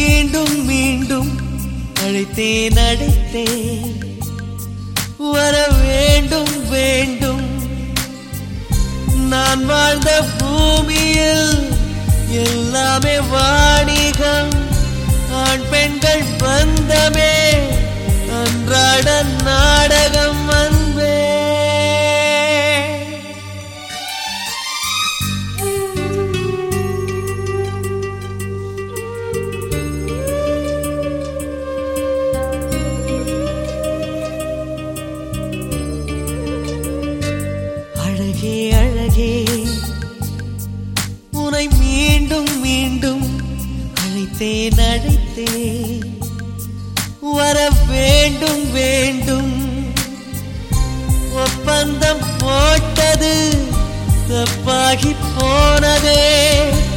மீண்டும் மீண்டும் அழைத்தேன் அழைத்தேன் வர வேண்டும் வேண்டும் நான் வாழ்ந்த பூமியில் எல்லாமே வாணிகம் ஆண் பெண்கள் பந்தமே அன்றாட நாடகம் அன்பே அழகே அழகே உனை மீண்டும் மீண்டும் அழைத்தேன் அழைத்தேன் வர வேண்டும் வேண்டும் ஒப்பந்தம் போட்டது தப்பாகி போனதே